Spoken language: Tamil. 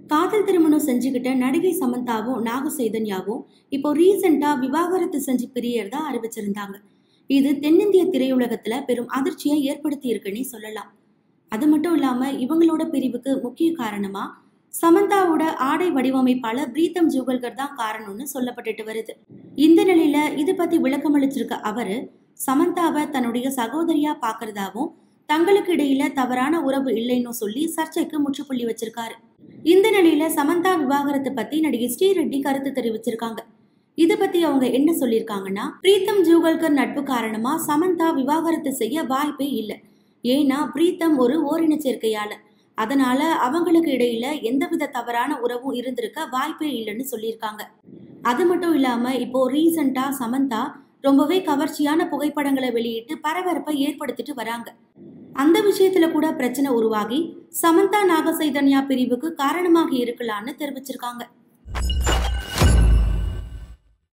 காதல் திருமணம் செஞ்சுக்கிட்ட நடிகை சமந்தாவும் நாக சைதன்யாவும் இப்போ ரீசெண்டா விவாகரத்து செஞ்சு பிரியறதா அறிவிச்சிருந்தாங்க இது தென்னிந்திய திரையுலகத்துல பெரும் அதிர்ச்சியை ஏற்படுத்தி இருக்குன்னே சொல்லலாம் அது மட்டும் இல்லாம இவங்களோட பிரிவுக்கு முக்கிய காரணமா சமந்தாவோட ஆடை வடிவமைப்பாளர் பிரீத்தம் ஜூகல்கர் தான் காரணம்னு சொல்லப்பட்டுட்டு வருது இந்த நிலையில இது பத்தி விளக்கம் அளிச்சிருக்க அவரு சமந்தாவை தன்னுடைய சகோதரியா பாக்குறதாவும் தங்களுக்கு இடையில தவறான உறவு இல்லைன்னு சொல்லி சர்ச்சைக்கு முற்றுப்புள்ளி வச்சிருக்காரு இந்த நிலையில சமந்தா விவாகரத்து பத்தி நடிகை ஸ்ரீரெட்டி கருத்து தெரிவிச்சிருக்காங்க இது பத்தி அவங்க என்ன சொல்லியிருக்காங்கன்னா பிரீத்தம் ஜூகல்கர் நட்பு காரணமா சமந்தா விவாகரத்து செய்ய வாய்ப்பே இல்லை ஏன்னா பிரீத்தம் ஒரு ஓரின சேர்க்கையாளர் அதனால அவங்களுக்கு இடையில எந்தவித தவறான உறவும் இருந்திருக்க வாய்ப்பே இல்லைன்னு சொல்லியிருக்காங்க அது மட்டும் இல்லாம இப்போ ரீசண்டா சமந்தா ரொம்பவே கவர்ச்சியான புகைப்படங்களை வெளியிட்டு பரபரப்பை ஏற்படுத்திட்டு வராங்க அந்த விஷயத்துல கூட பிரச்சனை உருவாகி சமந்தா நாகசைதன்யா பிரிவுக்கு காரணமாக இருக்கலாம்னு தெரிவிச்சிருக்காங்க